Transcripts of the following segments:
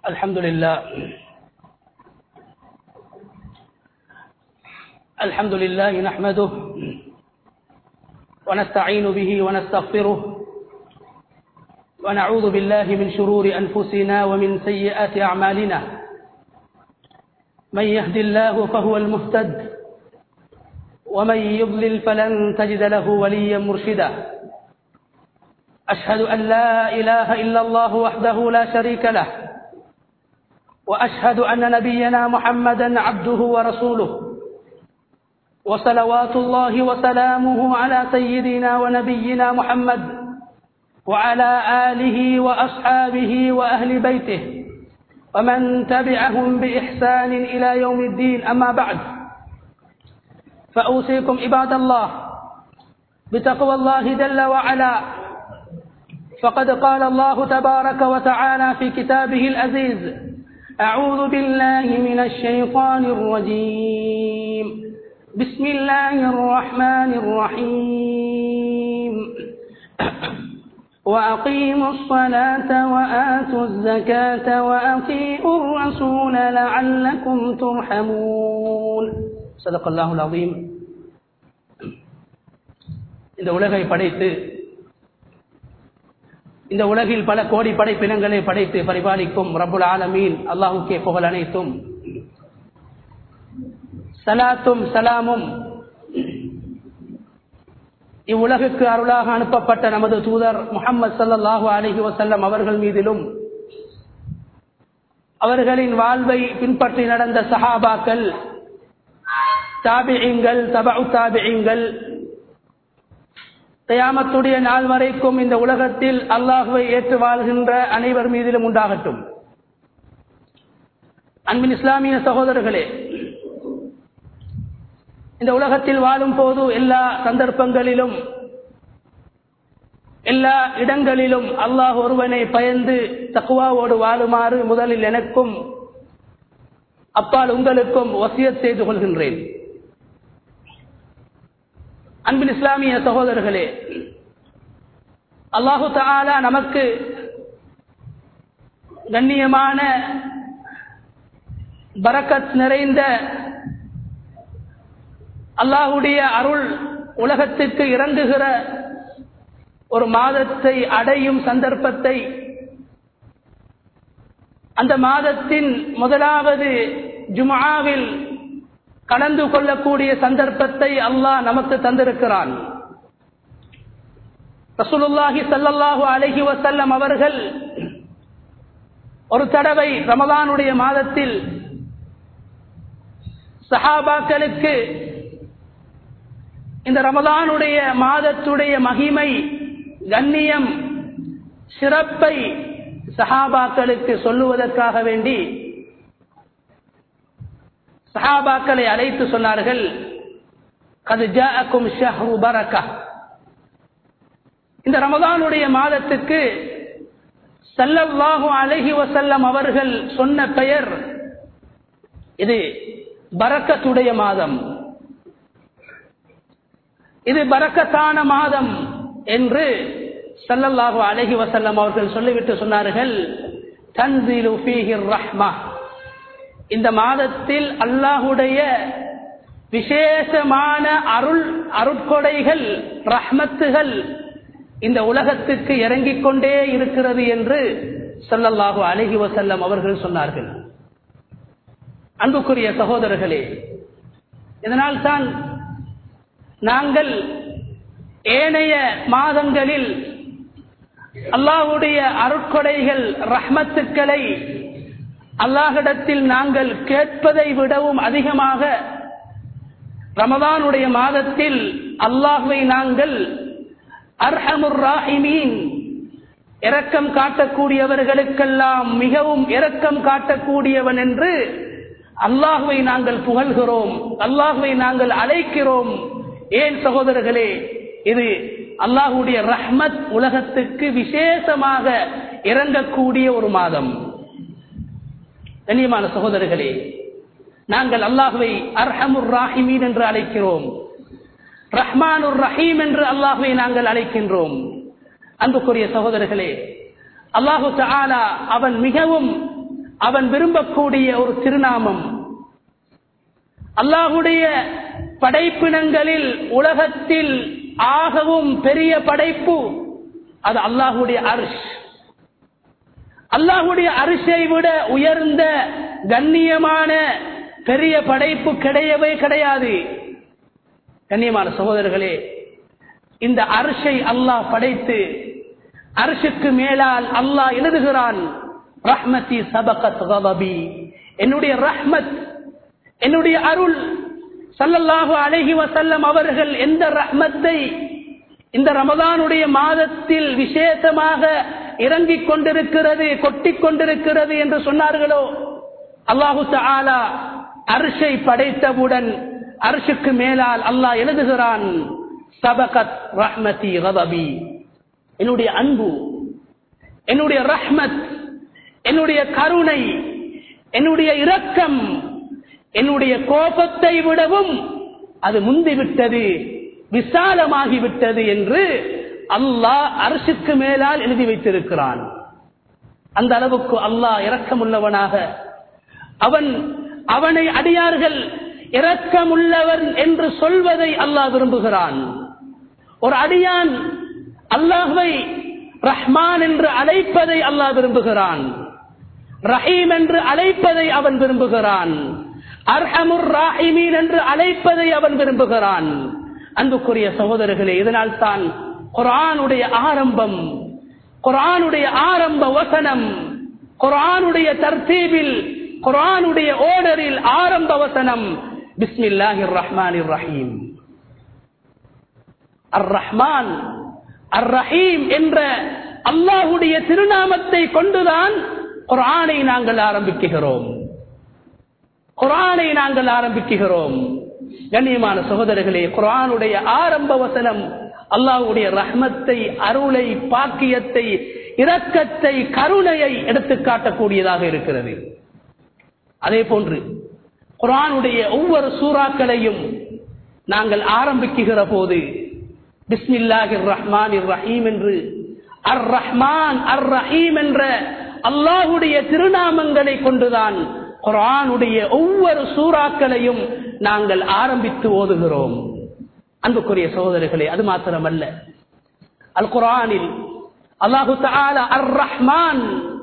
الحمد لله الحمد لله نحمده ونستعين به ونستغفره ونعوذ بالله من شرور أنفسنا ومن سيئات أعمالنا من يهد الله فهو المهتد ومن يضلل فلن تجد له وليا مرشدا أشهد أن لا إله إلا الله وحده لا شريك له وأشهد أن نبينا محمدا عبده ورسوله وصلوات الله وسلامه على سيدنا ونبينا محمد وعلى آله وأصحابه وأهل بيته ومن تبعهم بإحسان إلى يوم الدين أما بعد فأوصيكم عباد الله بتقوى الله جل وعلا فقد قال الله تبارك وتعالى في كتابه العزيز أعوذ بالله من الشيطان الرجيم بسم الله الرحمن الرحيم وأقيموا الصلاة وآتوا الزكاة وأطيعوا الرسول لعلكم ترحمون صدق الله العظيم இந்த உலகை படைத்து இந்த உலகில் பல கோடி படைப்பினங்களை படைத்து பரிபாலிக்கும் ரபுல் ஆலமீன் அல்லாஹுக்கே புகழ் அனைத்தும் சலாத்தும் சலாமும் இவ்வுலகுக்கு அருளாக அனுப்பப்பட்ட நமது தூதர் முகமது சல்லாஹூ அலஹி வசல்லம் அவர்கள் மீதிலும் அவர்களின் வாழ்வை பின்பற்றி நடந்த சஹாபாக்கள் தாபியங்கள் தபு தாபியங்கள் தயாமத்துடைய நாள் வரைக்கும் இந்த உலகத்தில் அல்லாஹுவை ஏற்று வாழ்கின்ற அனைவர் மீதிலும் உண்டாகட்டும் அன்பின் இஸ்லாமிய சகோதரர்களே இந்த உலகத்தில் வாழும் போது எல்லா சந்தர்ப்பங்களிலும் எல்லா இடங்களிலும் அல்லாஹ் ஒருவனை பயந்து தக்குவாவோடு வாழுமாறு முதலில் எனக்கும் அப்பால் உங்களுக்கும் வசியத் செய்து கொள்கின்றேன் அன்பின் இஸ்லாமிய சகோதரர்களே அல்லாஹு தாலா நமக்கு கண்ணியமான பரக்கத் நிறைந்த அல்லாஹுடைய அருள் உலகத்திற்கு இறங்குகிற ஒரு மாதத்தை அடையும் சந்தர்ப்பத்தை அந்த மாதத்தின் முதலாவது ஜுமாவில் கலந்து கொள்ளக்கூடிய சந்தர்ப்பத்தை அல்லாஹ் நமக்கு தந்திருக்கிறான் ரசூலுல்லாஹி சல்லல்லாஹு அலஹி வசல்லம் அவர்கள் ஒரு தடவை ரமதானுடைய மாதத்தில் சஹாபாக்களுக்கு இந்த ரமதானுடைய மாதத்துடைய மகிமை கண்ணியம் சிறப்பை சஹாபாக்களுக்கு சொல்லுவதற்காக வேண்டி சஹாபாக்களை அழைத்து சொன்னார்கள் கது ஜாக்கும் ஷஹ்ரு பரக்கா இந்த ரமதானுடைய மாதத்துக்கு சல்லல்லாஹு அலஹி வசல்லம் அவர்கள் சொன்ன பெயர் இது பரக்கத்துடைய மாதம் இது பரக்கத்தான மாதம் என்று சல்லல்லாஹு அலஹி வசல்லம் அவர்கள் சொல்லிவிட்டு சொன்னார்கள் தன்சிலு ஃபீஹிர் ரஹ்மா இந்த மாதத்தில் அல்லாஹுடைய விசேஷமான அருள் அருட்கொடைகள் ரஹ்மத்துகள் இந்த உலகத்துக்கு இறங்கிக் கொண்டே இருக்கிறது என்று சொல்லல்லாஹு அழகி வசல்லம் அவர்கள் சொன்னார்கள் அன்புக்குரிய சகோதரர்களே இதனால் தான் நாங்கள் ஏனைய மாதங்களில் அல்லாஹுடைய அருட்கொடைகள் ரஹ்மத்துக்களை அல்லாஹிடத்தில் நாங்கள் கேட்பதை விடவும் அதிகமாக ரமதானுடைய மாதத்தில் அல்லாஹுவை நாங்கள் அர்ஹமுர் ராஹிமீன் இரக்கம் காட்டக்கூடியவர்களுக்கெல்லாம் மிகவும் இரக்கம் காட்டக்கூடியவன் என்று அல்லாஹுவை நாங்கள் புகழ்கிறோம் அல்லாஹுவை நாங்கள் அழைக்கிறோம் ஏன் சகோதரர்களே இது அல்லாஹுடைய ரஹ்மத் உலகத்துக்கு விசேஷமாக இறங்கக்கூடிய ஒரு மாதம் கண்ணியமான சகோதரர்களே நாங்கள் அல்லாஹுவை அர்ஹமுர் ராஹிமீன் என்று அழைக்கிறோம் ரஹ்மானுர் ரஹீம் என்று அல்லாஹுவை நாங்கள் அழைக்கின்றோம் அன்புக்குரிய சகோதரர்களே அல்லாஹு தஆலா அவன் மிகவும் அவன் விரும்பக்கூடிய ஒரு திருநாமம் அல்லாஹுடைய படைப்பினங்களில் உலகத்தில் ஆகவும் பெரிய படைப்பு அது அல்லாஹுடைய அரிஷ் அல்லாஹுடைய அரிசை விட உயர்ந்த கண்ணியமான பெரிய படைப்பு கிடையவே கிடையாது கண்ணியமான சகோதரர்களே இந்த அரிசை அல்லாஹ் படைத்து அரிசுக்கு மேலால் அல்லாஹ் எழுதுகிறான் ரஹ்மதி சபகத் கதபி என்னுடைய ரஹ்மத் என்னுடைய அருள் சல்லல்லாஹு அலைஹி வசல்லம் அவர்கள் எந்த ரஹ்மத்தை இந்த ரமதானுடைய மாதத்தில் விசேஷமாக இறங்கிக் கொண்டிருக்கிறது கொட்டிக் கொண்டிருக்கிறது என்று சொன்னார்களோ அல்லாஹு தாலா அரிசை படைத்தவுடன் அரிசுக்கு மேலால் அல்லாஹ் எழுதுகிறான் சபகத் ரஹ்மதி கதபி என்னுடைய அன்பு என்னுடைய ரஹ்மத் என்னுடைய கருணை என்னுடைய இரக்கம் என்னுடைய கோபத்தை விடவும் அது முந்திவிட்டது விசாலமாகிவிட்டது என்று அல்லாஹ் அரசுக்கு மேலால் எழுதி வைத்திருக்கிறான் அந்த அளவுக்கு அல்லாஹ் இரக்கமுள்ளவனாக அவன் அவனை அடியார்கள் இரக்கமுள்ளவன் என்று சொல்வதை அல்லாஹ் விரும்புகிறான் ஒரு அடியான் அல்லாஹுவை ரஹ்மான் என்று அழைப்பதை அல்லாஹ் விரும்புகிறான் ரஹீம் என்று அழைப்பதை அவன் விரும்புகிறான் அர்ஹமுர் ராஹிமீன் என்று அழைப்பதை அவன் விரும்புகிறான் அன்புக்குரிய சகோதரர்களே இதனால் தான் குரானுடைய ஆரம்பம் குரானுடைய ஆரம்ப வசனம் குரானுடைய தர்த்தீபில் குரானுடைய ஓடரில் ஆரம்ப வசனம் பிஸ்மில்லாஹிர் ரஹ்மானிர் ரஹீம் அர் ரஹ்மான் அர் ரஹீம் என்ற அல்லாஹுடைய திருநாமத்தை கொண்டுதான் குரானை நாங்கள் ஆரம்பிக்குகிறோம் குரானை நாங்கள் ஆரம்பிக்குகிறோம் கண்ணியமான சகோதரர்களே குரானுடைய ஆரம்ப வசனம் அல்லாஹுடைய ரஹ்மத்தை அருளை பாக்கியத்தை இரக்கத்தை கருணையை எடுத்து காட்டக்கூடியதாக இருக்கிறது அதே போன்று குரானுடைய ஒவ்வொரு சூறாக்களையும் நாங்கள் ஆரம்பிக்குகிற போது பிஸ்மில்லாஹிர் ரஹ்மான் ரஹீம் என்று அர் ரஹ்மான் அர் ரஹீம் என்ற அல்லாஹுடைய திருநாமங்களை கொண்டுதான் குரானுடைய ஒவ்வொரு சூறாக்களையும் நாங்கள் ஆரம்பித்து ஓதுகிறோம் அன்புக்குரிய சகோதரர்களே அது மாத்திரமல்ல அல் குரானில் அல்லாஹு தாலா அர் ரஹ்மான்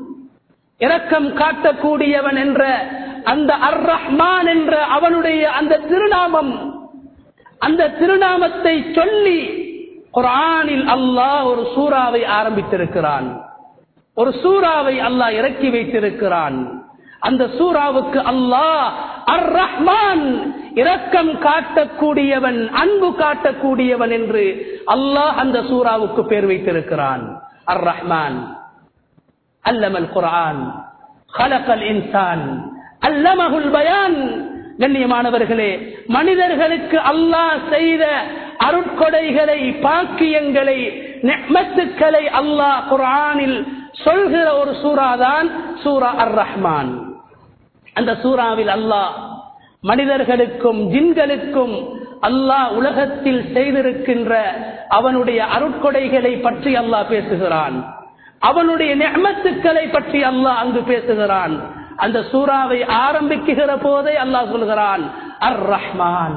இரக்கம் காட்டக்கூடியவன் என்ற அந்த அர் ரஹ்மான் என்ற அவனுடைய அந்த திருநாமம் அந்த திருநாமத்தை சொல்லி குரானில் அல்லாஹ் ஒரு சூறாவை ஆரம்பித்திருக்கிறான் ஒரு சூறாவை அல்லாஹ் இறக்கி வைத்திருக்கிறான் அந்த சூறாவுக்கு அல்லாஹ் அர் ரஹ்மான் இரக்கம் காட்டக்கூடியவன் அன்பு காட்டக்கூடியவன் என்று அல்லாஹ் அந்த சூறாவுக்கு பேர் வைத்திருக்கிறான் அர் ரஹ்மான் அல்லமல் குரான் ஹலகல் இன்சான் அல்லமகுல் பயான் கண்ணியமானவர்களே மனிதர்களுக்கு அல்லாஹ் செய்த அருட்கொடைகளை பாக்கியங்களை நெமத்துக்களை அல்லாஹ் குரானில் சொல்கிற ஒரு சூறாதான் சூரா அர் ரஹ்மான் அந்த சூறாவில் அல்லாஹ் மனிதர்களுக்கும் ஜின்களுக்கும் அல்லாஹ் உலகத்தில் செய்திருக்கின்ற அவனுடைய அருட்கொடைகளை பற்றி அல்லாஹ் பேசுகிறான் அவனுடைய நெமத்துக்களை பற்றி அல்லாஹ் அங்கு பேசுகிறான் அந்த சூறாவை ஆரம்பிக்குகிற போதே அல்லாஹ் சொல்கிறான் அர் ரஹ்மான்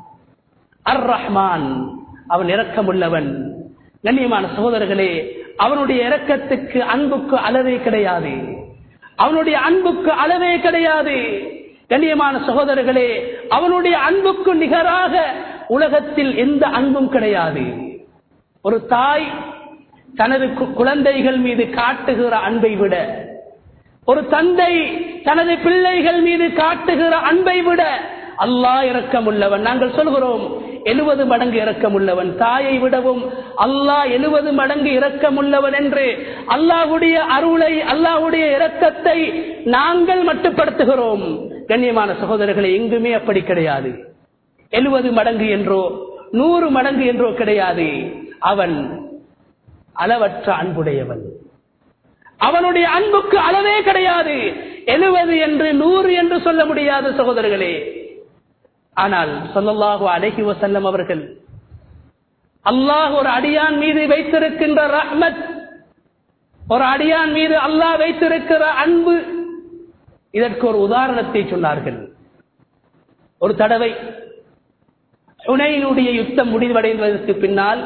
அர் ரஹ்மான் அவன் இரக்கமுள்ளவன் கண்ணியமான சகோதரர்களே அவனுடைய இரக்கத்துக்கு அன்புக்கு அளவே கிடையாது அவனுடைய அன்புக்கு அளவே கிடையாது கண்ணியமான சகோதரர்களே அவனுடைய அன்புக்கு நிகராக உலகத்தில் எந்த அன்பும் கிடையாது ஒரு தாய் தனது குழந்தைகள் மீது காட்டுகிற அன்பை விட ஒரு தந்தை தனது பிள்ளைகள் மீது காட்டுகிற அன்பை விட அல்லாஹ் இரக்கம் உள்ளவன் நாங்கள் சொல்கிறோம் எழுபது மடங்கு இரக்கம் உள்ளவன் தாயை விடவும் அல்லாஹ் எழுபது மடங்கு இரக்கம் உள்ளவன் என்று அல்லாஹுடைய அருளை அல்லாஹுடைய இரக்கத்தை நாங்கள் மட்டுப்படுத்துகிறோம் கண்ணியமான சகோதரர்களை எங்குமே அப்படி கிடையாது எழுபது மடங்கு என்றோ நூறு மடங்கு என்றோ கிடையாது அவன் அளவற்ற அன்புடையவன் அவனுடைய அன்புக்கு அளவே கிடையாது எழுபது என்று நூறு என்று சொல்ல முடியாது சகோதரர்களே ஆனால் சொல்லல்லாஹு அழகி வசல்லம் அவர்கள் அல்லாஹ் ஒரு அடியான் மீது வைத்திருக்கின்ற ரஹ்மத் ஒரு அடியான் மீது அல்லாஹ் வைத்திருக்கிற அன்பு இதற்கு ஒரு உதாரணத்தை சொன்னார்கள் ஒரு தடவை ஹுனைனுடைய யுத்தம் முடிவடைவதற்கு பின்னால்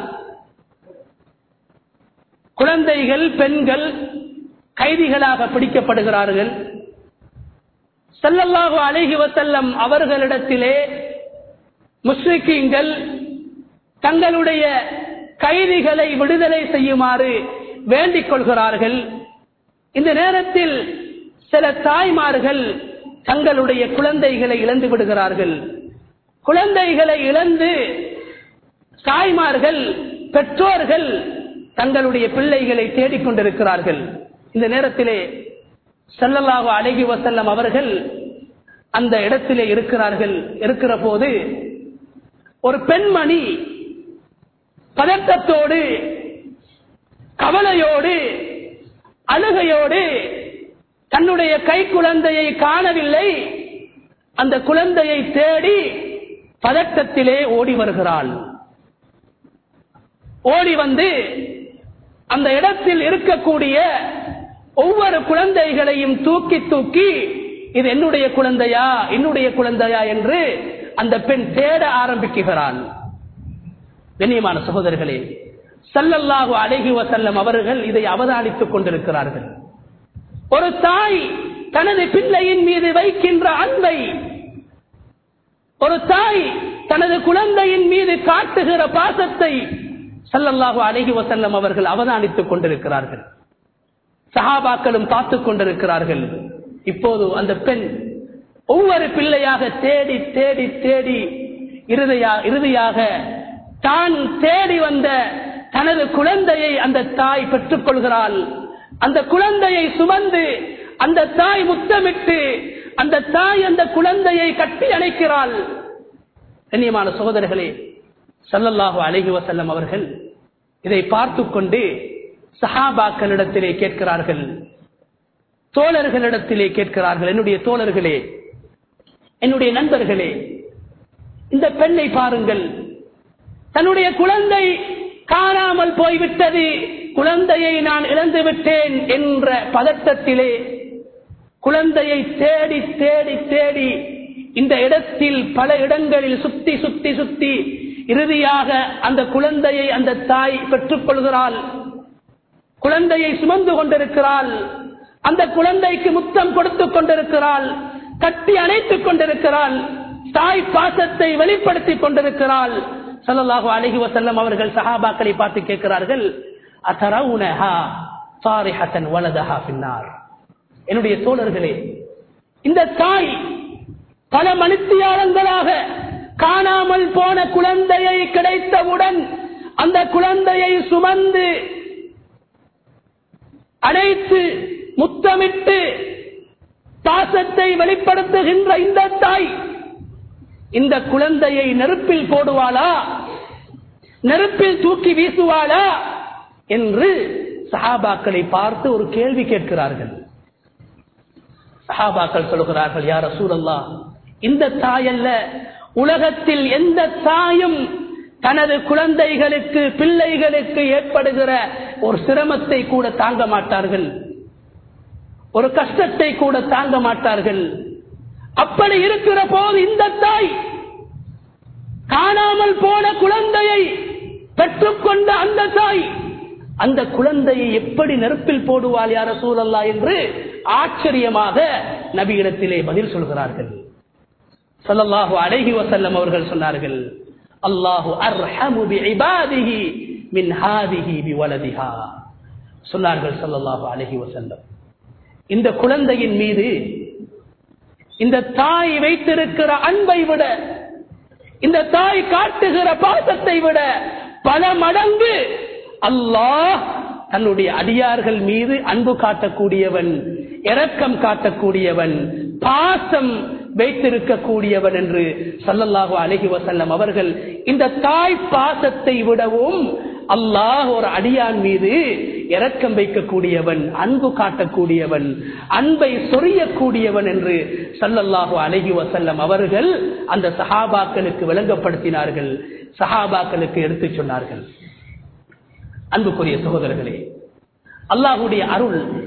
குழந்தைகள் பெண்கள் கைதிகளாக பிடிக்கப்படுகிறார்கள் செல்லல்லாஹு அழகி வசல்லம் அவர்களிடத்திலே முஸ்லிக்கீங்கள் தங்களுடைய கைதிகளை விடுதலை செய்யுமாறு வேண்டிக் கொள்கிறார்கள் இந்த நேரத்தில் சில தாய்மார்கள் தங்களுடைய குழந்தைகளை இழந்து விடுகிறார்கள் குழந்தைகளை இழந்து தாய்மார்கள் பெற்றோர்கள் தங்களுடைய பிள்ளைகளை தேடிக்கொண்டிருக்கிறார்கள் இந்த நேரத்திலே செல்லல்லாக அழகி வசல்லம் அவர்கள் அந்த இடத்திலே இருக்கிறார்கள் இருக்கிற போது ஒரு பெண்மணி பதட்டத்தோடு கவலையோடு அழுகையோடு தன்னுடைய கை குழந்தையை காணவில்லை அந்த குழந்தையை தேடி பதட்டத்திலே ஓடி வருகிறாள் ஓடி வந்து அந்த இடத்தில் இருக்கக்கூடிய ஒவ்வொரு குழந்தைகளையும் தூக்கி தூக்கி இது என்னுடைய குழந்தையா என்னுடைய குழந்தையா என்று அந்த பெண் தேட ஆரம்பிக்கிறாள் கண்ணியமான சகோதரர்களே சல்லல்லாஹு அழகி வசல்லம் அவர்கள் இதை அவதானித்துக் கொண்டிருக்கிறார்கள் ஒரு தாய் தனது பிள்ளையின் மீது வைக்கின்ற அன்பை ஒரு தாய் தனது குழந்தையின் மீது காட்டுகிற பாசத்தை சல்லல்லாஹு அழகி வசல்லம் அவர்கள் அவதானித்துக் கொண்டிருக்கிறார்கள் சஹாபாக்களும் பார்த்துக் கொண்டிருக்கிறார்கள் இப்போது அந்த பெண் ஒவ்வொரு பிள்ளையாக தேடி தேடி தேடி இறுதியா இறுதியாக தான் தேடி வந்த தனது குழந்தையை அந்த தாய் பெற்றுக் கொள்கிறாள் அந்த குழந்தையை சுமந்து அந்த தாய் முத்தமிட்டு அந்த தாய் அந்த குழந்தையை கட்டி அணைக்கிறாள் கண்ணியமான சகோதரர்களே சல்லல்லாஹு அழகி வசல்லம் அவர்கள் இதை பார்த்து கொண்டு சஹாபாக்களிடத்திலே கேட்கிறார்கள் தோழர்களிடத்திலே கேட்கிறார்கள் என்னுடைய தோழர்களே என்னுடைய நண்பர்களே இந்த பெண்ணை பாருங்கள் தன்னுடைய குழந்தை காணாமல் போய்விட்டது குழந்தையை நான் இழந்து விட்டேன் என்ற பதட்டத்திலே குழந்தையை தேடி தேடி தேடி இந்த இடத்தில் பல இடங்களில் சுத்தி சுத்தி சுத்தி இறுதியாக அந்த குழந்தையை அந்த தாய் பெற்றுக் கொள்கிறாள் குழந்தையை சுமந்து கொண்டிருக்கிறாள் அந்த குழந்தைக்கு முத்தம் கொடுத்துக் கொண்டிருக்கிறாள் கட்டி அணைத்துக் கொண்டிருக்கிறாள் தாய் பாசத்தை வெளிப்படுத்திக் கொண்டிருக்கிறாள் சல்லல்லாஹு அலஹி வசல்லம் அவர்கள் சஹாபாக்களை பார்த்து கேட்கிறார்கள் அத்தரவுனஹா சாரிஹத்தன் வலதஹா பின்னார் என்னுடைய தோழர்களே இந்த தாய் பல மணித்தியாலங்களாக காணாமல் போன குழந்தையை கிடைத்தவுடன் அந்த குழந்தையை சுமந்து அனைத்து முத்தமிட்டு பாசத்தை வெளிப்படுத்துகின்ற இந்த தாய் இந்த குழந்தையை நெருப்பில் போடுவாளா நெருப்பில் தூக்கி வீசுவாளா என்று சஹாபாக்களை பார்த்து ஒரு கேள்வி கேட்கிறார்கள் சஹாபாக்கள் சொல்கிறார்கள் யார் சூழல்லா இந்த தாயல்ல உலகத்தில் எந்த தாயும் தனது குழந்தைகளுக்கு பிள்ளைகளுக்கு ஏற்படுகிற ஒரு சிரமத்தை கூட தாங்க மாட்டார்கள் ஒரு கஷ்டத்தை கூட தாங்க மாட்டார்கள் அப்படி இருக்கிற போது இந்த தாய் காணாமல் போன குழந்தையை பெற்றுக்கொண்ட அந்த தாய் அந்த குழந்தையை எப்படி நெருப்பில் போடுவாள் யார சூழல்லா என்று ஆச்சரியமாக நபியிடத்திலே பதில் சொல்கிறார்கள் சொல்லல்லாஹு அழகி வசல்லம் அவர்கள் சொன்னார்கள் அல்லாஹு அர்ஹமு பிஇபாதிஹி மின் ஹாதிஹி பிவலதிஹா சொன்னார்கள் ஸல்லல்லாஹு அலைஹி வஸல்லம் இந்த குழந்தையின் மீது இந்த தாய் வைத்திருக்கிற அன்பை விட இந்த தாய் காட்டுகிற பாசத்தை விட பல மடங்கு அல்லாஹ் தன்னுடைய அடியார்கள் மீது அன்பு காட்டக்கூடியவன் இரக்கம் காட்டக்கூடியவன் பாசம் வைத்திருக்கக்கூடியவன் என்று சல்லல்லாஹு அலஹி வசல்லம் அவர்கள் இந்த தாய் பாசத்தை விடவும் அல்லாஹ் ஒரு அடியான் மீது இரக்கம் வைக்கக்கூடியவன் அன்பு காட்டக்கூடியவன் அன்பை சொரியக்கூடியவன் என்று சல்லல்லாஹு அலஹி வசல்லம் அவர்கள் அந்த சஹாபாக்களுக்கு விளங்கப்படுத்தினார்கள் சஹாபாக்களுக்கு எடுத்துச் சொன்னார்கள் அன்புக்குரிய சகோதரர்களே அல்லாஹுடைய அருள்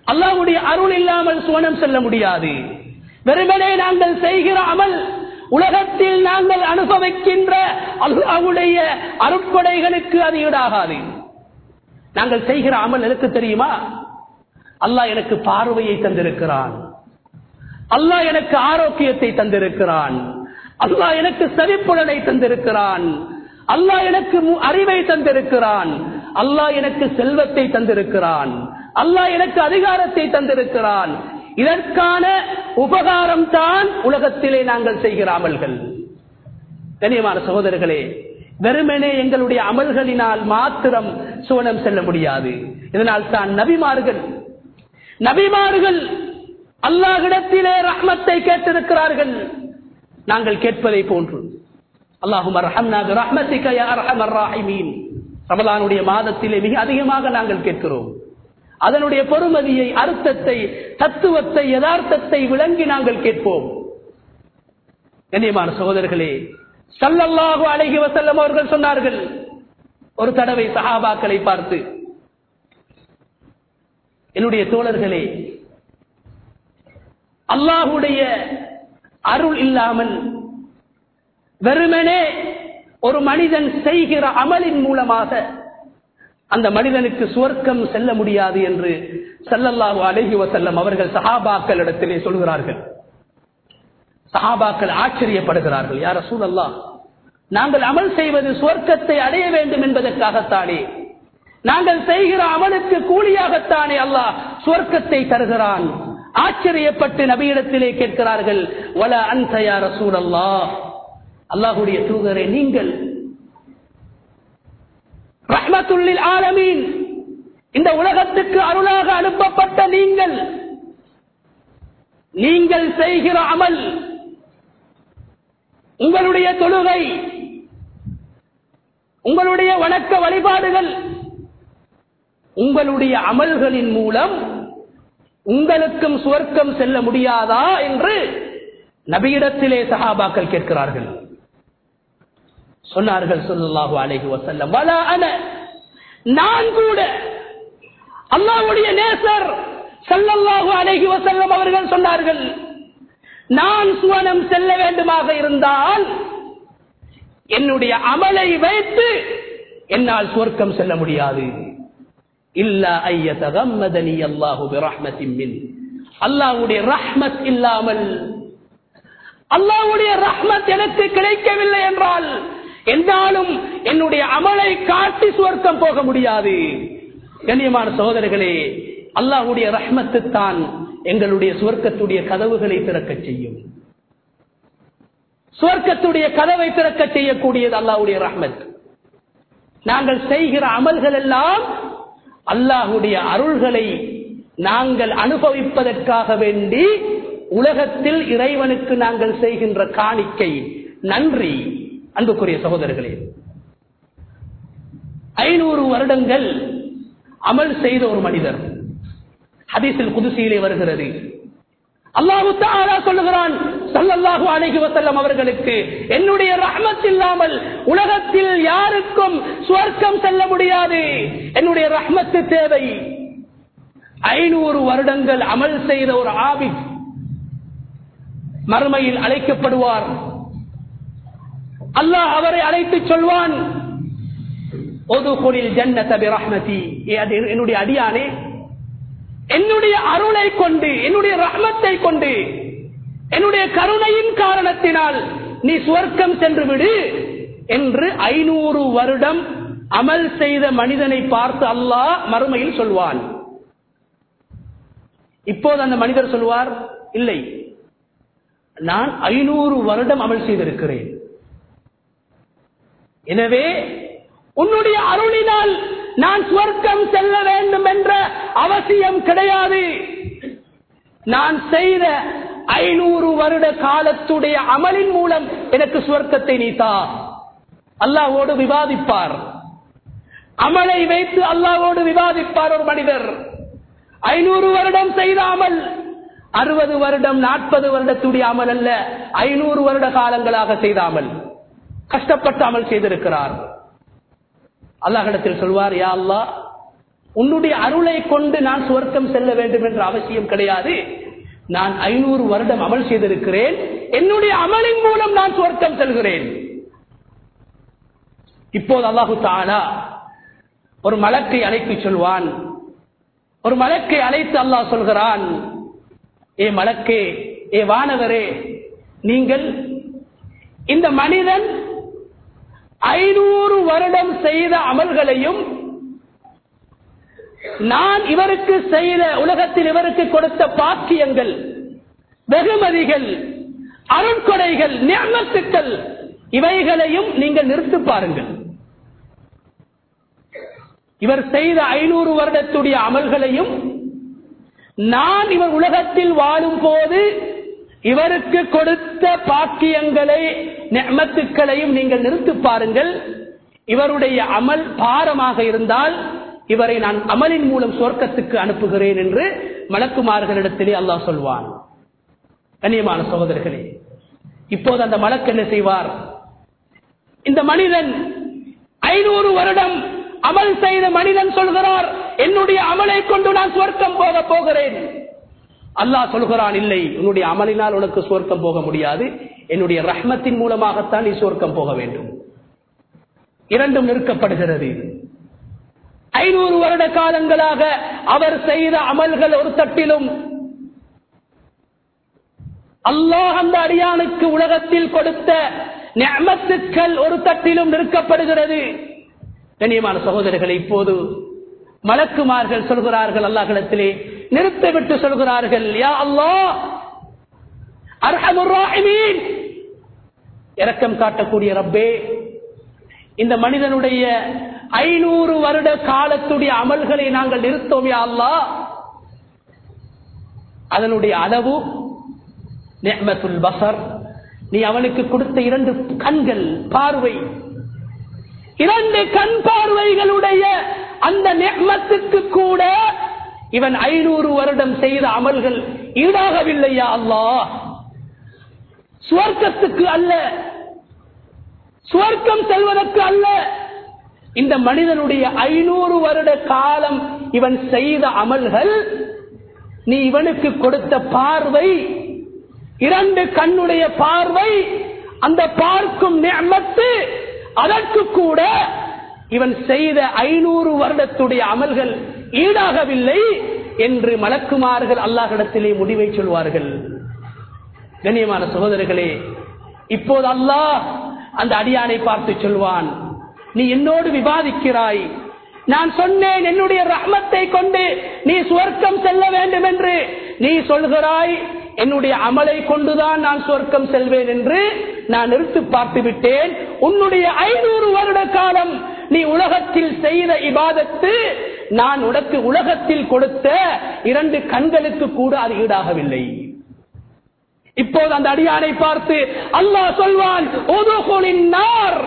அல்லாஹ்வுடைய அருள் இல்லாமல் சுவனம் செல்ல முடியாது வெறுமனே நாங்கள் செய்கிற அமல் உலகத்தில் நாங்கள் அனுபவிக்கின்ற அல்லாஹ்வுடைய அருட்கொடைகளுக்கு அது ஈடாகாது நாங்கள் செய்கிற அமல் எனக்கு தெரியுமா அல்லாஹ் எனக்கு பார்வையை தந்திருக்கிறான் அல்லாஹ் எனக்கு ஆரோக்கியத்தை தந்திருக்கிறான் அல்லாஹ் எனக்கு செவிப்புலனை தந்திருக்கிறான் அல்லாஹ் எனக்கு மு- அறிவை தந்திருக்கிறான் அல்லாஹ் எனக்கு செல்வத்தை தந்திருக்கிறான் அல்லாஹ் எனக்கு அதிகாரத்தை தந்திருக்கிறான் இதற்கான உபகாரம் தான் உலகத்திலே நாங்கள் செய்கிற அமல்கள் கண்ணியமான சகோதரர்களே வெறுமனே எங்களுடைய அமல்களினால் மாத்திரம் சுவனம் செல்ல முடியாது இதனால் தான் நபிமார்கள் நபிமார்கள் அல்லாஹ்விடத்திலே ரஹ்மத்தை கேட்டிருக்கிறார்கள் நாங்கள் கேட்பதை போன்று அல்லாஹும் ரமலானுடைய மாதத்திலே மிக அதிகமாக நாங்கள் கேட்கிறோம் அதனுடைய பொறுமதியை அர்த்தத்தை தத்துவத்தை யதார்த்தத்தை விளங்கி நாங்கள் கேட்போம் கண்ணியமான சகோதரர்களே சல்லல்லாஹு அலைஹி வஸல்லம் அவர்கள் சொன்னார்கள் ஒரு தடவை சஹாபாக்களை பார்த்து என்னுடைய தோழர்களே அல்லாஹுடைய அருள் இல்லாமல் வெறுமனே ஒரு மனிதன் செய்கிற அமலின் மூலமாக அந்த மனிதனுக்கு சுவர்க்கம் செல்ல முடியாது என்று ஸல்லல்லாஹு அலைஹி வஸல்லம் அவர்கள் சஹாபாக்களிடத்திலே சொல்கிறார்கள் சஹாபாக்கள் ஆச்சரியப்படுகிறார்கள் யார சூழல்லா நாங்கள் அமல் செய்வது சுவர்க்கத்தை அடைய வேண்டும் என்பதற்காகத்தானே நாங்கள் செய்கிற அமலுக்கு கூலியாகத்தானே அல்லாஹ் சுவர்க்கத்தை தருகிறான் ஆச்சரியப்பட்டு நபியிடத்திலே கேட்கிறார்கள் வல அன்ச யா ரசூலல்லாஹ் அல்லாஹ்வுடைய தூதரே நீங்கள் ரஹ்மத்துல்லில் ஆலமீன் இந்த உலகத்துக்கு அருளாக அனுப்பப்பட்ட நீங்கள் நீங்கள் செய்கிற அமல் உங்களுடைய தொழுகை உங்களுடைய வணக்க வழிபாடுகள் உங்களுடைய அமல்களின் மூலம் உங்களுக்கும் சுவர்க்கம் செல்ல முடியாதா என்று நபியிடத்திலே சஹாபாக்கள் கேட்கிறார்கள் சொன்னார்கள் ஸல்லல்லாஹு அலைஹி வஸல்லம் வலா அன நான் கூட அல்லாஹ்வுடைய நேசர் ஸல்லல்லாஹு அலைஹி வஸல்லம் அவர்கள் சொன்னார்கள் நான் சுவனம் செல்ல வேண்டுமாக இருந்தால் என்னுடைய அமலை வைத்து என்னால் சுவர்க்கம் செல்ல முடியாது இல்ல ஐயதகம்மதனி அல்லாஹு பிரஹ்மத்தின் மின் அல்லாஹ்வுடைய ரஹ்மத் இல்லாமல் அல்லாஹ்வுடைய ரஹ்மத் எனக்கு கிடைக்கவில்லை என்றால் என்னாலும் என்னுடைய அமலை காட்டி சுவர்க்கம் போக முடியாது கண்ணியமான சகோதரர்களே அல்லாஹ்வுடைய ரஹ்மத்து தான் எங்களுடைய சுவர்க்கத்துடைய கதவுகளை திறக்கச் செய்யும் சுவர்க்கத்துடைய கதவை திறக்க செய்யக்கூடியது அல்லாஹ்வுடைய ரஹ்மத் நாங்கள் செய்கிற அமல்கள் எல்லாம் அல்லாஹ்வுடைய அருள்களை நாங்கள் அனுபவிப்பதற்காக வேண்டி உலகத்தில் இறைவனுக்கு நாங்கள் செய்கின்ற காணிக்கை நன்றி அன்புக்குரிய சகோதரர்களே ஐநூறு வருடங்கள் அமல் செய்த ஒரு மனிதர் ஹதீஸில் குதிசியிலே வருகிறது அல்லாஹு தஆலா சொல்லுகிறான் ஸல்லல்லாஹு அலைஹி வஸல்லம் அவர்களுக்கு என்னுடைய ரஹ்மத் இல்லாமல் உலகத்தில் யாருக்கும் சுவர்க்கம் செல்ல முடியாது என்னுடைய ரஹ்மத்து தேவை ஐநூறு வருடங்கள் அமல் செய்த ஒரு ஆபித் மறுமையில் அழைக்கப்படுவார் அல்லாஹ் அவரை அழைத்து சொல்வான் ஒதுகுலில் ஜன்னத பிரஹ்மதி என்னுடைய அடியானே என்னுடைய அருளை கொண்டு என்னுடைய ரஹ்மத்தை கொண்டு என்னுடைய கருணையின் காரணத்தினால் நீ சுவர்க்கம் சென்று விடு என்று ஐநூறு வருடம் அமல் செய்த மனிதனை பார்த்து அல்லாஹ் மறுமையில் சொல்வான் இப்போது அந்த மனிதர் சொல்வார் இல்லை நான் ஐநூறு வருடம் அமல் செய்திருக்கிறேன் எனவே உன்னுடைய அருளினால் நான் சுவர்க்கம் செல்ல வேண்டும் என்ற அவசியம் கிடையாது நான் செய்த ஐநூறு வருட காலத்துடைய அமலின் மூலம் எனக்கு சுவர்க்கத்தை நீத்தா அல்லாவோடு விவாதிப்பார் அமலை வைத்து அல்லாவோடு விவாதிப்பார் ஒரு மனிதர் ஐநூறு வருடம் செய்த அமல் அறுபது வருடம் நாற்பது வருடத்துடைய அமல் அல்ல ஐநூறு வருட காலங்களாக செய்த அமல் கஷ்டப்பட்டு அமல் செய்திருக்கிறார் அல்லாஹிடத்தில் சொல்வார் யா அல்லா உன்னுடைய அருளை கொண்டு நான் சுவர்க்கம் செல்ல வேண்டும் என்ற அவசியம் கிடையாது நான் ஐநூறு வருடம் அமல் செய்திருக்கிறேன் என்னுடைய அமலின் மூலம் நான் சுவர்க்கம் செல்கிறேன் இப்போது அல்லாஹு தாலா ஒரு மலக்கை அழைத்து சொல்வான் ஒரு மலக்கை அழைத்து அல்லாஹ் சொல்கிறான் ஏ மலக்கே ஏ வானவரே நீங்கள் இந்த மனிதன் ஐநூறு வருடம் செய்த அமல்களையும் நான் இவருக்கு செய்த உலகத்தில் இவருக்கு கொடுத்த பாக்கியங்கள் வெகுமதிகள் அருட்கொடைகள் ஞானத்துக்கள் இவைகளையும் நீங்கள் நிறுத்து பாருங்கள் இவர் செய்த ஐநூறு வருடத்துடைய அமல்களையும் நான் இவர் உலகத்தில் வாழும் போது இவருக்கு கொடுத்த பாக்கியங்களை நெமத்துக்களையும் நீங்கள் நிறுத்து பாருங்கள் இவருடைய அமல் பாரமாக இருந்தால் இவரை நான் அமலின் மூலம் சொர்க்கத்துக்கு அனுப்புகிறேன் என்று மலக்குமார்களிடத்திலே அல்லாஹ் சொல்வான் கண்ணியமான சகோதரர்களே இப்போது அந்த மலக்கு என்ன செய்வார் இந்த மனிதன் ஐநூறு வருடம் அமல் செய்த மனிதன் சொல்கிறார் என்னுடைய அமலை கொண்டு நான் சுவர்க்கம் போக போகிறேன் அல்லாஹ் சொல்கிறான் இல்லை உன்னுடைய அமலினால் உனக்கு சுவர்க்கம் போக முடியாது என்னுடைய ரஹ்மத்தின் மூலமாகத்தான் நீ சுவர்க்கம் போக வேண்டும் இரண்டும் நிற்கப்படுகிறது ஐநூறு வருட காலங்களாக அவர் செய்த அமல்கள் ஒரு தட்டிலும் அல்லாஹ் அந்த அடியானுக்கு உலகத்தில் கொடுத்த நியமத்துக்கள் ஒரு தட்டிலும் நிற்கப்படுகிறது கண்ணியமான சகோதரர்களை இப்போது மலக்குமார்கள் சொல்கிறார்கள் அல்லாஹிடத்திலே நிறுத்திவிட்டு சொல்கிறார்கள் யா அல்லாஹ் அர்ஹமுர் ராஹிமீன் இரக்கம் காட்டக்கூடிய ரப்பே இந்த மனிதனுடைய ஐநூறு வருட காலத்துடைய அமல்களை நாங்கள் நிறுத்தோம் யா அல்லாஹ் அதனுடைய அளவு நிஅமத்துல் பசர் நீ அவனுக்கு கொடுத்த இரண்டு கண்கள் பார்வை இரண்டு கண் பார்வைகளுடைய அந்த நெம்மத்துக்கு கூட இவன் ஐநூறு வருடம் செய்த அமல்கள் ஈடாகவில்லையா அல்லாஹ் சுவர்க்கத்துக்கு அல்ல சுவர்க்கம் செல்வதற்கு அல்ல இந்த மனிதனுடைய ஐநூறு வருட காலம் இவன் செய்த அமல்கள் நீ இவனுக்கு கொடுத்த பார்வை இரண்டு கண்ணுடைய பார்வை அந்த பார்க்கும் நியமத்து அதற்கு கூட இவன் செய்த ஐநூறு வருடத்துடைய அமல்கள் ஈடாகவில்லை என்று மலக்குமார்கள் அல்லாஹிடத்திலே முடிவை சொல்வார்கள் கண்ணியமான சகோதரர்களே இப்போது அல்லாஹ் அந்த அடியானை பார்த்து சொல்வான் நீ என்னோடு விவாதிக்கிறாய் நான் சொன்னேன் என்னுடைய ரஹ்மத்தை கொண்டு நீ சுவர்க்கம் செல்ல வேண்டும் என்று நீ சொல்கிறாய் என்னுடைய அமலை கொண்டுதான் நான் சுவர்க்கம் செல்வேன் என்று நான் நிறுத்து பார்த்து விட்டேன் உன்னுடைய ஐநூறு வருட காலம் நீ உலகத்தில் செய்த இபாதத்து நான் உனக்கு உலகத்தில் கொடுத்த இரண்டு கண்களுக்கு கூட அது ஈடாகவில்லை இப்போது அந்த அடியானை பார்த்து அல்லாஹ் சொல்வான் நார்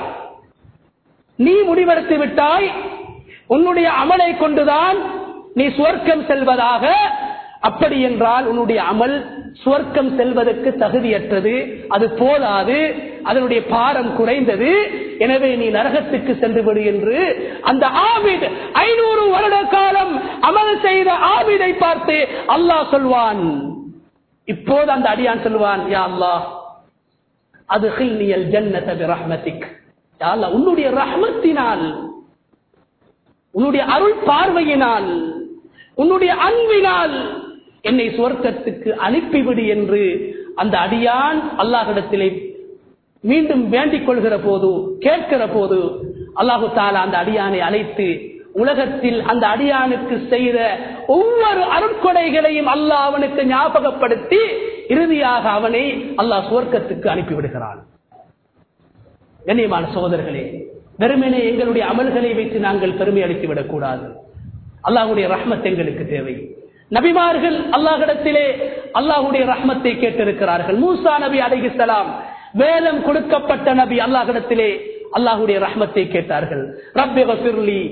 நீ முடிவெடுத்து விட்டாய் உன்னுடைய அமலை கொண்டுதான் நீ சுவர்க்கம் செல்வதாக அப்படி என்றால் உன்னுடைய அமல் சுவர்க்கம் செல்வதற்கு தகுதியற்றது அது போதாது அதனுடைய பாரம் குறைந்தது எனவே நீ நரகத்துக்கு சென்று விடு என்று அந்த ஆபித் ஐநூறு வருட காலம் அமல் செய்த ஆபிதை பார்த்து அல்லாஹ் சொல்வான் இப்போது அந்த அடியான் சொல்வான் யா அல்லாஹ் அது ஹில்னியல் ஜன்னத ரஹ்மத்திக் யா அல்லாஹ் உன்னுடைய ரஹ்மத்தினால் உன்னுடைய அருள் பார்வையினால் உன்னுடைய அன்பினால் என்னை சுவர்க்கத்துக்கு அனுப்பிவிடு என்று அந்த அடியான் அல்லாஹிடத்திலே மீண்டும் வேண்டிக் கொள்கிற போது கேட்கிற போது அல்லாஹு தாலா அந்த அடியானை அழைத்து உலகத்தில் அந்த அடியானுக்கு செய்த ஒவ்வொரு அருட்கொடைகளையும் அல்லாஹ் அவனுக்கு ஞாபகப்படுத்தி இறுதியாக அவனை அல்லாஹ் சுவர்க்கத்துக்கு அனுப்பிவிடுகிறான் கண்ணியமான சகோதரர்களே வெறுமனே எங்களுடைய அமல்களை வைத்து நாங்கள் பெருமை அளித்து விடக்கூடாது அல்லாஹுடைய ரஹ்மத் எங்களுக்கு தேவை நபிமார்கள் அல்லாஹிடத்திலே அல்லாஹுடைய ரஹ்மத்தை கேட்டிருக்கிறார்கள் மூசா நபி அலிஹிசலாம் வேதம் கொடுக்கப்பட்ட நபி அல்லாஹிடத்திலே அல்லாஹுடைய ரஹ்மத்தை கேட்டார்கள் ரப்பி கஃபிர்லி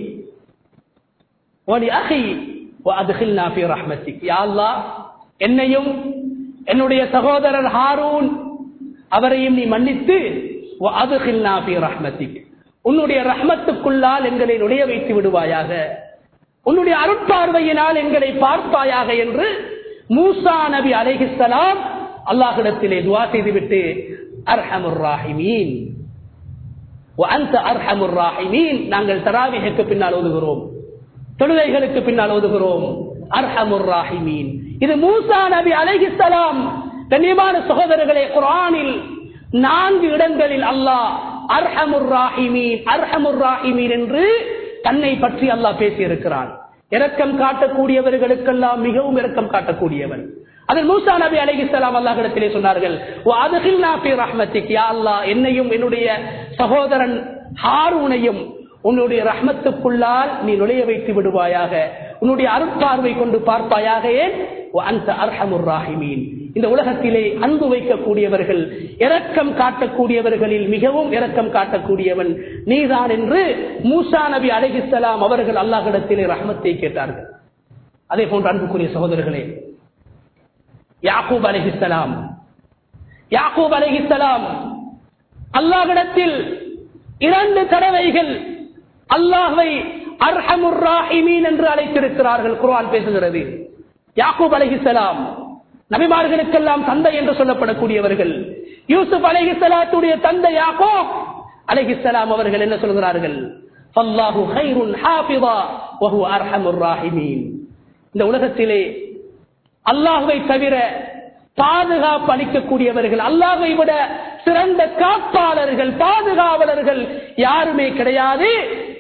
அகி وادخلنا في رحمتك يا الله என்னையும் என்னுடைய சகோதரர் ஹாரூன் அவரையும் நீ மன்னித்து وادخلنا في رحمتك உன்னுடைய ரஹ்மத்துக்குள்ளால் எங்களை நுழைய வைத்து விடுவாயாக உன்னுடைய அருட்பார்வையினால் எங்களை பார்ப்பாயாக என்று மூசா நபி அலைஹிஸ்ஸலாம் அல்லாஹிடத்திலே துவா செய்துவிட்டு அர்ஹமுர் ராஹிமீன் அந்த அர்ஹமுர் ராஹிமீன் நாங்கள் தராவிகளுக்கு பின்னால் ஓதுகிறோம் தொழுகைகளுக்கு பின்னால் ஓதுகிறோம் அர்ஹமுர் ராஹிமீன் இது மூசா நபி அலைஹிஸ்ஸலாம் கண்ணியமான சகோதரர்களே குரானில் நான்கு இடங்களில் அல்லாஹ் அர்ஹமுர் ராஹிமீன் அர்ஹமுர் ராஹிமீன் என்று தன்னை பற்றி அல்லாஹ் பேசியிருக்கிறான் இரக்கம் காட்டக்கூடியவர்களுக்கெல்லாம் மிகவும் இரக்கம் காட்டக்கூடியவன் அதில் மூசா நபி அலைஹிஸ்ஸலாம் அல்லாஹிடத்திலே சொன்னார்கள் அதுகில் நாபி ரஹ்மத்திக் யா அல்லாஹ் என்னையும் என்னுடைய சகோதரன் ஹாரூனையும் உன்னுடைய ரஹ்மத்துக்குள்ளால் நீ நுழைய வைத்து விடுவாயாக உன்னுடைய அருட்பார்வை கொண்டு பார்ப்பாயாக ஏன் அந்த அர்ஹமுர் ராஹிமீன் இந்த உலகத்திலே அன்பு வைக்கக்கூடியவர்கள் இரக்கம் காட்டக்கூடியவர்களில் மிகவும் இரக்கம் காட்டக்கூடியவன் நீதான் என்று மூசா நபி அலைஹிஸ்ஸலாம் அவர்கள் அல்லாஹிடத்திலே ரஹ்மத்தை கேட்டார்கள் அதே போன்று அன்புக்குரிய சகோதரர்களே யாக்கூப் அலைஹிஸ்ஸலாம் யாக்கூப் அலைஹிஸ்ஸலாம் அல்லாஹ்விடத்தில் இரண்டு தடவைகள் அல்லாஹ்வை அர்ஹமுர் ராஹிமீன் என்று அழைத்திருக்கிறார்கள் குர்ஆன் பேசுகிறது யாக்கூப் அலைஹிஸ்ஸலாம் நபிமார்களுக்கெல்லாம் தந்தை என்று சொல்லப்படக்கூடியவர்கள் யூசுப் அலைஹிஸ்ஸலாத்துடைய தந்தை யாக்கூப் அலைஹிஸ்ஸலாம் அவர்கள் என்ன சொல்கிறார்கள் ஃபல்லாஹு கைருன் ஹாஃபிதா வஹு அர்ஹமுர் ராஹிமீன் இந்த உலகத்திலே அல்லாஹ்வை தவிர பாதுகாப்பு அளிக்கக்கூடியவர்கள் அல்லாஹை விட சிறந்த காப்பாளர்கள் பாதுகாவலர்கள் யாருமே கிடையாது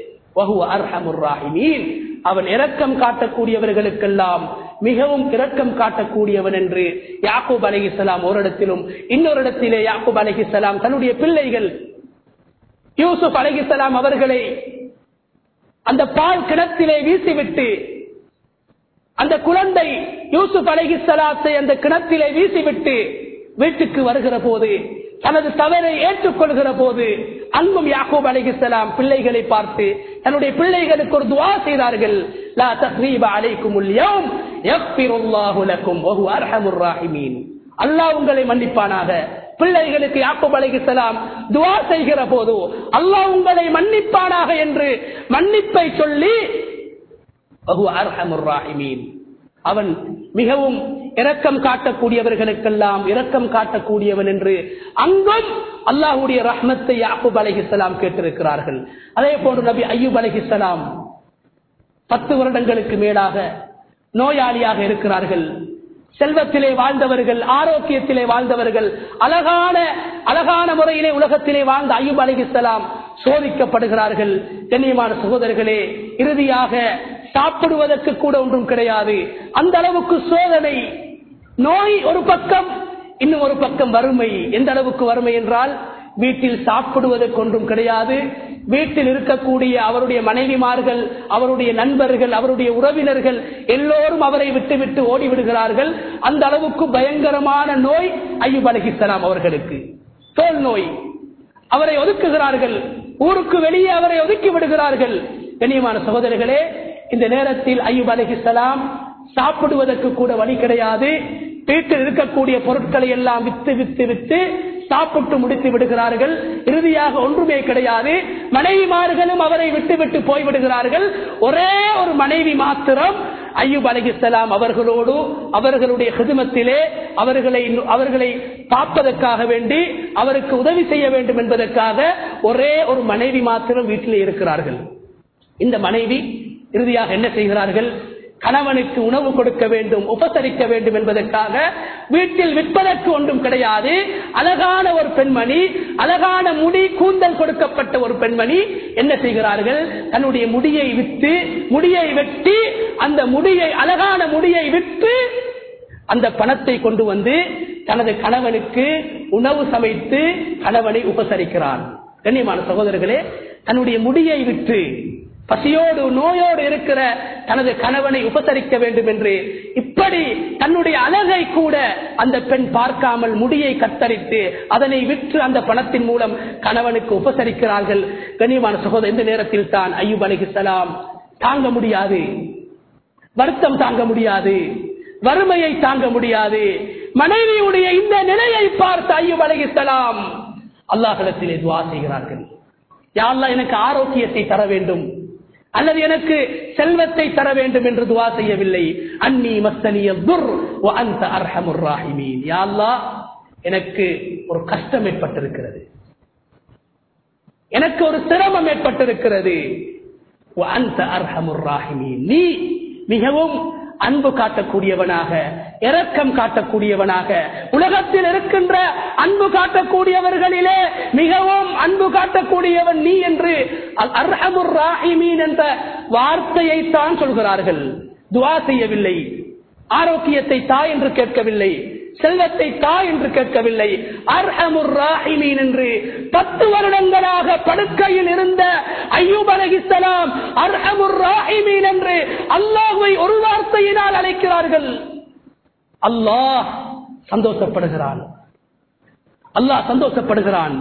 அவன் இரக்கம் காட்டக்கூடியவர்களுக்கெல்லாம் மிகவும் இரக்கம் காட்டக்கூடியவன் என்று யாக்கூப் அலஹிசலாம் ஒரு இடத்திலும் இன்னொரு இடத்திலே யாக்கூப் அலஹிசலாம் தன்னுடைய பிள்ளைகள் யூசுப் அலஹிசலாம் அவர்களை அந்த பால் கிணத்திலே வீசிவிட்டு அந்த குழந்தை யூசுப் அலஹிசலாத்தை அந்த கிணத்திலே வீசிவிட்டு வீட்டுக்கு வருகிற போது தனது தவறை ஏற்றுக்கொள்கிற போது அன்பும் யாக்கூப் அலிகிஸ்லாம் பிள்ளைகளை பார்த்து தன்னுடைய பிள்ளைகளுக்கு ஒரு துவா செய்தார்கள் லா தஸ்ரீப அலைக்கும் உல்யம் யக்ஃபிருல்லாஹு லக்கும் வஹு அர்ஹமுர் ராஹிமீன் அல்லாஹ் உங்களை மன்னிப்பானாக பிள்ளைகளுக்கு யாக்கூப் அலைஹிஸ்ஸலாம் துவா செய்கிற போது அல்லாஹ் உங்களை மன்னிப்பானாக என்று மன்னிப்பை சொல்லி வஹு அர்ஹமுர் ராஹிமீன் அவன் மிகவும் இரக்கம் காட்டக்கூடியவர்களுக்கெல்லாம் இரக்கம் காட்டக்கூடியவன் என்று அங்கும் அல்லாஹுடைய ரஹ்மத்தை யாக்கூப் அலைஹிஸ்ஸலாம் கேட்டிருக்கிறார்கள் அதே போன்று நபி ஐயூப் அலைஹிஸ்ஸலாம் பத்து வருடங்களுக்கு மேலாக நோயாளியாக இருக்கிறார்கள் செல்வத்திலே வாழ்ந்தவர்கள் ஆரோக்கியத்திலே வாழ்ந்தவர்கள் அழகான அழகான முறையிலே உலகத்திலே வாழ்ந்த ஐயூப் அலிகிஸ்லாம் சோதிக்கப்படுகிறார்கள் கண்ணியமான சகோதரர்களே இறுதியாக சாப்பிடுவதற்கு கூட ஒன்றும் கிடையாது அந்த அளவுக்கு சோதனை நோய் ஒரு பக்கம் இன்னும் ஒரு பக்கம் வறுமை எந்த அளவுக்கு வறுமை என்றால் வீட்டில் சாப்பிடுவதற்கு ஒன்றும் கிடையாது வீட்டில் இருக்கக்கூடிய அவருடைய மனைவிமார்கள் அவருடைய நண்பர்கள் அவருடைய உறவினர்கள் எல்லோரும் அவரை விட்டு விட்டு ஓடிவிடுகிறார்கள் அந்த அளவுக்கு பயங்கரமான நோய் ஐயூப் அலஹிஸ்லாம் அவர்களுக்கு தோல் நோய் அவரை ஒதுக்குகிறார்கள் ஊருக்கு வெளியே அவரை ஒதுக்கி விடுகிறார்கள் கண்ணியமான சகோதரர்களே இந்த நேரத்தில் ஐயூப் அலஹிஸ்லாம் சாப்பிடுவதற்கு கூட வழி கிடையாது வீட்டில் இருக்கக்கூடிய பொருட்களை எல்லாம் வித்து வித்து வித்து சாப்பிட்டு முடித்து விடுகிறார்கள் இறுதியாக ஒன்றுமே கிடையாது மனைவிமார்களும் அவரை விட்டு விட்டு போய்விடுகிறார்கள் ஒரே ஒரு மனைவி மாத்திரம் ஐயூப் அலிகிஸ்லாம் அவர்களோடு அவர்களுடைய ஹிதுமத்திலே அவர்களை அவர்களை பார்ப்பதற்காக வேண்டி அவருக்கு உதவி செய்ய வேண்டும் என்பதற்காக ஒரே ஒரு மனைவி மாத்திரம் வீட்டிலே இருக்கிறார்கள் இந்த மனைவி இறுதியாக என்ன செய்கிறார்கள் கணவனுக்கு உணவு கொடுக்க வேண்டும் உபசரிக்க வேண்டும் என்பதற்காக வீட்டில் விற்பதற்கு ஒன்றும் கிடையாது அழகான ஒரு பெண்மணி அழகான முடி கூந்தல் கொடுக்கப்பட்ட ஒரு பெண்மணி என்ன செய்கிறார்கள் தன்னுடைய முடியை விற்று முடியை வெட்டி அந்த முடியை அழகான முடியை விற்று அந்த பணத்தை கொண்டு வந்து தனது கணவனுக்கு உணவு சமைத்து கணவனை உபசரிக்கிறான் கண்ணியமான சகோதரர்களே தன்னுடைய முடியை விற்று பசியோடு நோயோடு இருக்கிற தனது கணவனை உபசரிக்க வேண்டும் என்று இப்படி தன்னுடைய அழகை கூட அந்த பெண் பார்க்காமல் முடியை கத்தரித்து அதனை விற்று அந்த பணத்தின் மூலம் கணவனுக்கு உபசரிக்கிறார்கள் கண்ணியமான சகோதரர் இந்த நேரத்தில் தான் ஐயூப் அலிஹிசலாம் தாங்க முடியாது வருத்தம் தாங்க முடியாது வறுமையை தாங்க முடியாது மனைவியுடைய இந்த நிலையை பார்த்து ஐயூப் அலிஹிசலாம் அல்லாஹிடத்திலே துவா செய்கிறார்கள் யாரெல்லாம் எனக்கு ஆரோக்கியத்தை தர வேண்டும் அல்லது எனக்கு செல்வத்தை தர வேண்டும் என்று துவா செய்யவில்லை அன்னி மஸ்தனிய துர் அந்த அர்ஹமுர் ராஹிமீன் யா அல்லாஹ் எனக்கு ஒரு கஷ்டம் ஏற்பட்டிருக்கிறது எனக்கு ஒரு சிரமம் ஏற்பட்டிருக்கிறது அந்த அர்ஹமுர் ராஹிமீன் நீ மிகவும் அன்பு காட்டக்கூடியவனாக இரக்கம் காட்டக்கூடியவனாக உலகத்தில் இருக்கின்ற அன்பு காட்டக்கூடியவர்களிலே மிகவும் அன்பு காட்டக்கூடியவன் நீ என்று அல் அர்ஹமுர் ராஹிமீன் என்ற வார்த்தையை தான் சொல்கிறார்கள் துவா செய்யவில்லை ஆரோக்கியத்தை தா என்று கேட்கவில்லை செல்வத்தை தா என்று கேட்கவில்லை அர்ஹமுர் ராஹிமீன் என்று பத்து வருடங்களாக படுக்கையில் இருந்த ஐயூப் அலைஹிஸ்ஸலாம் அர்ஹமுர் ராஹிமீன் என்று அல்லாஹ்வை ஒரு வார்த்தையினால் அழைக்கிறார்கள் அல்லாஹ் சந்தோஷப்படுகிறான் அல்லாஹ் சந்தோஷப்படுகிறான்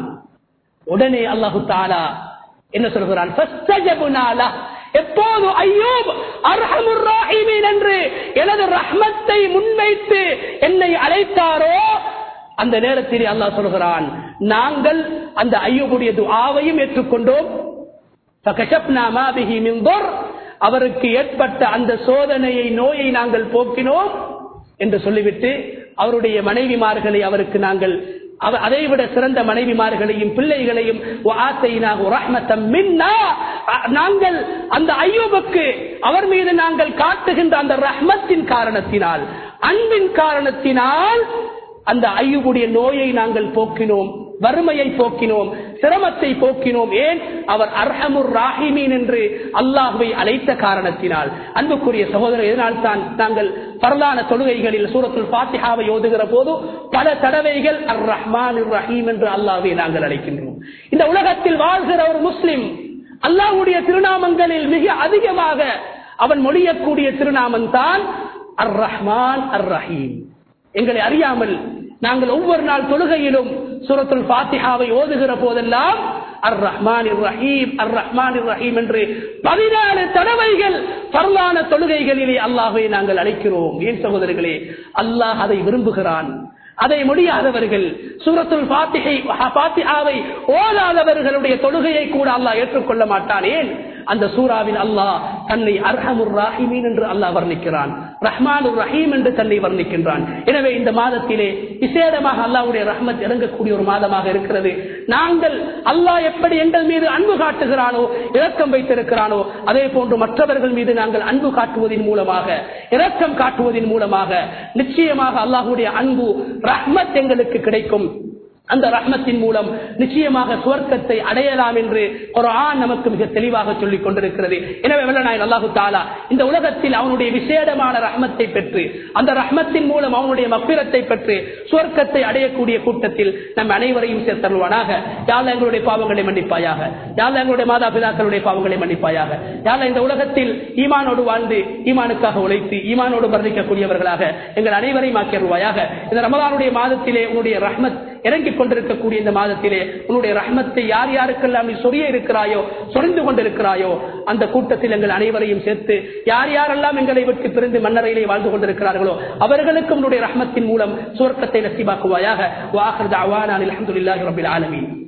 உடனே அல்லாஹு தாலா என்ன சொல்கிறான் "ஃபஸ்தஜபுனா லஹ்." எப்போது ஐயோப் அர்ஹமுர் ராஹிமீன் என்று எனது ரஹ்மத்தை முன்வைத்து என்னை அழைத்தாரோ அந்த நேரத்தில் அல்லாஹ் சொல்கிறான் நாங்கள் அந்த ஐயோபுடைய துஆவையும் ஏற்றுக்கொண்டோம் فَكَشَفْنَا مَا بِهِ مِنْ ضُرٍّ. அவருக்கு ஏற்பட்ட அந்த சோதனையை நோயை நாங்கள் போக்கினோம் என்று சொல்லிவிட்டு அவருடைய மனைவிமார்களை அவருக்கு நாங்கள் அவ- அதைவிட சிறந்த மனைவிமார்களையும் பிள்ளைகளையும் وَآتَيْنَاهُ رَحْمَةً مِنَّا. அ- நாங்கள் அந்த ஐயோபுக்கு அவர் மீது நாங்கள் காட்டுகின்ற அந்த ரஹ்மத்தின் காரணத்தினால் அன்பின் காரணத்தினால் அந்த ஐயுடைய நோயை நாங்கள் போக்கினோம் வறுமையை போக்கினோம் சிரமத்தை போக்கினோம் ஏன் அவர் அர்ஹமுர் ராஹிமீன் என்று அல்லாஹுவை அழைத்த காரணத்தினால் அன்புக்குரிய சகோதரர் இதனால் தான் நாங்கள் பரலான தொழுகைகளில் சூரத்துல் பாத்திஹாவை ஓதுகிற போது பல தடவைகள் அர் ரஹ்மான் ரஹீம் என்று அல்லாஹ்வை நாங்கள் அழைக்கின்றோம் இந்த உலகத்தில் வாழ்கிற ஒரு முஸ்லிம் அல்லாஹ்வுடைய திருநாமங்களில் மிக அதிகமாக அவன் மொழியக்கூடிய திருநாமம் தான் அர் ரஹ்மான் அர் ரஹீம் எங்களை அறியாமல் நாங்கள் ஒவ்வொரு நாள் தொழுகையிலும் சூரத்துல் பாத்திஹாவை ஓதுகிற போதெல்லாம் அர் ரஹ்மான் ரஹீம் அர் ரஹ்மான் ரஹீம் என்று பதினாலு தடவைகள் பரலான தொழுகைகளிலே அல்லாஹை நாங்கள் அழைக்கிறோம் ஏன் சகோதரர்களே அல்லாஹ் அதை விரும்புகிறான் அதை முடியாதவர்கள் சூரத்துல் பாத்திகை பாத்தியாவை ஓதாதவர்களுடைய தொழுகையை கூட அல்லாஹ் ஏற்றுக்கொள்ள மாட்டான் ஏன் அந்த சூறாவில் அல்லாஹ் தன்னை அர்ஹமுர் ராஹிமீன் என்று அல்லாஹ் வர்ணிக்கிறான் ரஹ்மானுர் ரஹீம் என்று தன்னை வர்ணிக்கின்றான் எனவே இந்த மாதத்திலே விசேடமாக அல்லாஹ்வுடைய ரஹ்மத் இறங்கக்கூடிய ஒரு மாதமாக இருக்கிறது நாங்கள் அல்லாஹ் எப்படி எங்கள் மீது அன்பு காட்டுகிறானோ இரக்கம் வைத்திருக்கிறானோ அதே போன்று மற்றவர்கள் மீது நாங்கள் அன்பு காட்டுவதன் மூலமாக இரக்கம் காட்டுவதன் மூலமாக நிச்சயமாக அல்லாஹ்வுடைய அன்பு ரஹ்மத் எங்களுக்கு கிடைக்கும் அந்த ரஹ்மத்தின் மூலம் நிச்சயமாக சுவர்க்கத்தை அடையலாம் என்று ஒரு ஆண் நமக்கு மிக தெளிவாக சொல்லிக் கொண்டிருக்கிறது எனவே வெள்ளநாயன் அல்லாஹு தாலா இந்த உலகத்தில் அவனுடைய விசேடமான ரஹ்மத்தை பெற்று அந்த ரஹ்மத்தின் மூலம் அவனுடைய மப்பிரத்தை பெற்று சுவர்க்கத்தை அடையக்கூடிய கூட்டத்தில் நம் அனைவரையும் சேர்த்தருவானாக யாழ் எங்களுடைய பாவங்களை மன்னிப்பாயாக யாழ் எங்களுடைய மாதா பிதாக்களுடைய பாவங்களை மன்னிப்பாயாக யாழ் இந்த உலகத்தில் ஈமானோடு வாழ்ந்து ஈமானுக்காக உழைத்து ஈமானோடு வர்ணிக்கக்கூடியவர்களாக எங்கள் அனைவரையும் ஆக்கியருவாயாக இந்த ரமலானுடைய மாதத்திலே உன்னுடைய ரஹ்மத் இறங்கிக் கொண்டிருக்கக்கூடிய இந்த மாதத்திலே உன்னுடைய ரஹ்மத்தை யார் யாருக்கெல்லாம் நீ சொரிய இருக்கிறாயோ சொரிந்து கொண்டிருக்கிறாயோ அந்த கூட்டத்தில் எங்கள் அனைவரையும் சேர்த்து யார் யாரெல்லாம் எங்களை விட்டு பிரிந்து மன்னரையிலே வாழ்ந்து கொண்டிருக்கிறார்களோ அவர்களுக்கும் உன்னுடைய ரஹ்மத்தின் மூலம் சுவர்க்கத்தை நசிபாக்குவாயாக வாஹர் தாவான அலமதுல்லாஹி ரபில் ஆலமீன்